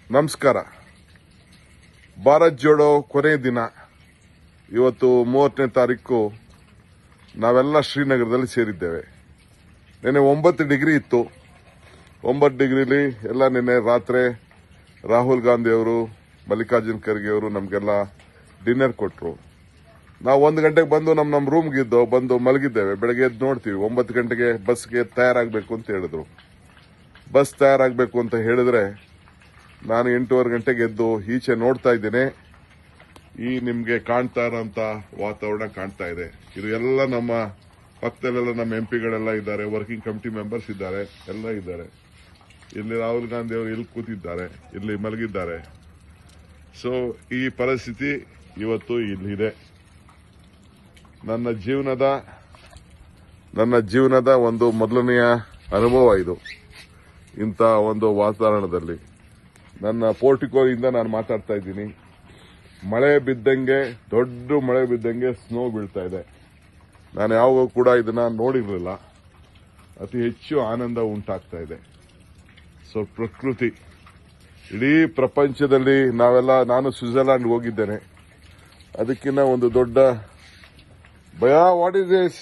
ನಮಸ್ಕಾರ ಭಾರತ್ ಜೋಡೋ ಕೊನೆ ದಿನ ಇವತ್ತು ಮೂವತ್ತನೇ ತಾರೀಕು ನಾವೆಲ್ಲ ಶ್ರೀನಗರದಲ್ಲಿ ಸೇರಿದ್ದೇವೆ ನಿನ್ನೆ ಒಂಬತ್ತು ಡಿಗ್ರಿ ಇತ್ತು ಒಂಬತ್ತು ಡಿಗ್ರಿಲಿ ಎಲ್ಲ ನಿನ್ನೆ ರಾತ್ರಿ ರಾಹುಲ್ ಗಾಂಧಿ ಅವರು ಮಲ್ಲಿಕಾರ್ಜುನ್ ಖರ್ಗೆ ಅವರು ನಮಗೆಲ್ಲ ಡಿನ್ನರ್ ಕೊಟ್ಟರು ನಾವು ಒಂದು ಗಂಟೆಗೆ ಬಂದು ನಮ್ಮ ನಮ್ಮ ರೂಮ್ಗೆ ಇದ್ದು ಬಂದು ಮಲಗಿದ್ದೇವೆ ಬೆಳಗ್ಗೆ ಎದ್ದು ನೋಡ್ತೀವಿ ಒಂಬತ್ತು ಗಂಟೆಗೆ ಬಸ್ಗೆ ತಯಾರಾಗಬೇಕು ಅಂತ ಹೇಳಿದ್ರು ಬಸ್ ತಯಾರಾಗಬೇಕು ಅಂತ ಹೇಳಿದ್ರೆ ನಾನು ಎಂಟೂವರೆ ಗಂಟೆಗೆ ಎದ್ದು ಈಚೆ ನೋಡ್ತಾ ಇದ್ದೇನೆ ಈ ನಿಮ್ಗೆ ಕಾಣ್ತಾ ಇರೋಂತ ವಾತಾವರಣ ಕಾಣ್ತಾ ಇದೆ ಇದು ಎಲ್ಲ ನಮ್ಮ ಪಕ್ಕದಲ್ಲೆಲ್ಲ ನಮ್ಮ ಎಂ ಪಿಗಳೆಲ್ಲ ಇದ್ದಾರೆ ವರ್ಕಿಂಗ್ ಕಮಿಟಿ ಮೆಂಬರ್ಸ್ ಇದ್ದಾರೆ ಎಲ್ಲ ಇದ್ದಾರೆ ಇಲ್ಲಿ ರಾಹುಲ್ ಗಾಂಧಿ ಅವರು ಇಲ್ಲಿ ಕೂತಿದ್ದಾರೆ ಇಲ್ಲಿ ಮಲಗಿದ್ದಾರೆ ಸೊ ಈ ಪರಿಸ್ಥಿತಿ ಇವತ್ತು ಇಲ್ಲಿದೆ ನನ್ನ ಜೀವನದ ನನ್ನ ಜೀವನದ ಒಂದು ಮೊದಲನೆಯ ಅನುಭವ ಇದು ಇಂಥ ಒಂದು ವಾತಾವರಣದಲ್ಲಿ ನನ್ನ ಪೋರ್ಟಿಕೋಯಿಂದ ನಾನು ಮಾತಾಡ್ತಾ ಇದ್ದೀನಿ ಮಳೆ ಬಿದ್ದಂಗೆ ದೊಡ್ಡ ಮಳೆ ಬಿದ್ದಂಗೆ ಸ್ನೋ ಬೀಳ್ತಾ ಇದೆ ನಾನು ಯಾವಾಗ ಕೂಡ ಇದನ್ನ ನೋಡಿರಲಿಲ್ಲ ಅತಿ ಹೆಚ್ಚು ಆನಂದ ಉಂಟಾಗ್ತಾ ಇದೆ ಸೊ ಪ್ರಕೃತಿ ಇಡೀ ಪ್ರಪಂಚದಲ್ಲಿ ನಾವೆಲ್ಲ ನಾನು ಸ್ವಿಟ್ಜರ್ಲ್ಯಾಂಡ್ ಹೋಗಿದ್ದೇನೆ ಅದಕ್ಕಿಂತ ಒಂದು ದೊಡ್ಡ ಭಯ ವಾಟ್ ಇಸ್ ದಿಸ್